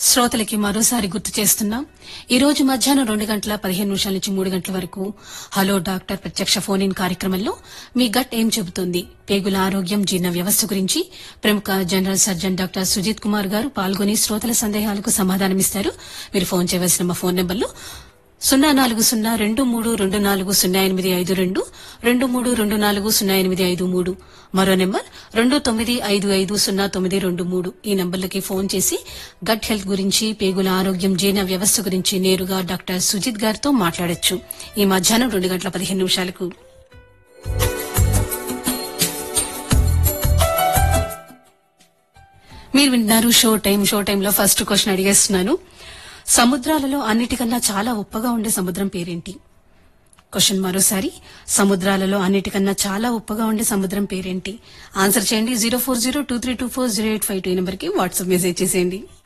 శ్రోతలకి మరోసారి గుర్తు చేస్తున్నాం ఈ రోజు మధ్యాహ్నం రెండు గంటల పదిహేను నిమిషాల నుంచి మూడు గంటల వరకు హలో డాక్టర్ ప్రత్యక్ష ఫోన్ ఇన్ కార్యక్రమంలో మీ గట్ ఏం చెబుతోంది పేగుల ఆరోగ్యం జీర్ణ వ్యవస్థ గురించి ప్రముఖ general surgeon doctor Sujith Kumar గారు పాల్గొని శ్రోతల సందేహాలకు సమాధానమిస్తారు మీరు ఫోన్ చేయవలసిన మా ఫోన్ నెంబర్లు సున్నా నాలుగు సున్నా రెండు మూడు రెండు నాలుగు సున్నా ఎనిమిది ఐదు రెండు రెండు మూడు రెండు నాలుగు సున్నా ఎనిమిది ఐదు మూడు మరో నెంబర్ రెండు తొమ్మిది ఐదు ఐదు సున్నా తొమ్మిది రెండు మూడు ఈ నంబర్లకి ఫోన్ చేసి గట్ హెల్త్ గురించి పేగుల ఆరోగ్యం జీర్ణ వ్యవస్థ గురించి నేరుగా డాక్టర్ సుజిత్ గారితో మాట్లాడొచ్చు ఈ మధ్యాహ్నం రెండు గంటల పదిహేను నిమిషాలకు మీరు వింటున్నారు షో టైం షో టైంలో ఫస్ట్ క్వశ్చన్ అడిగేస్తున్నాను సముద్రాలలో అన్నిటికన్నా చాలా ఉప్పగా ఉండే సముద్రం పేరేంటి క్వశ్చన్ మరోసారి సముద్రాలలో అన్నిటికన్నా చాలా ఉప్పగా ఉండే సముద్రం పేరేంటి ఆన్సర్ చేయండి zero four zero two three two four zero eight five two ఈ నెంబర్కి వాట్సాప్ మెసేజ్ చేసేయండి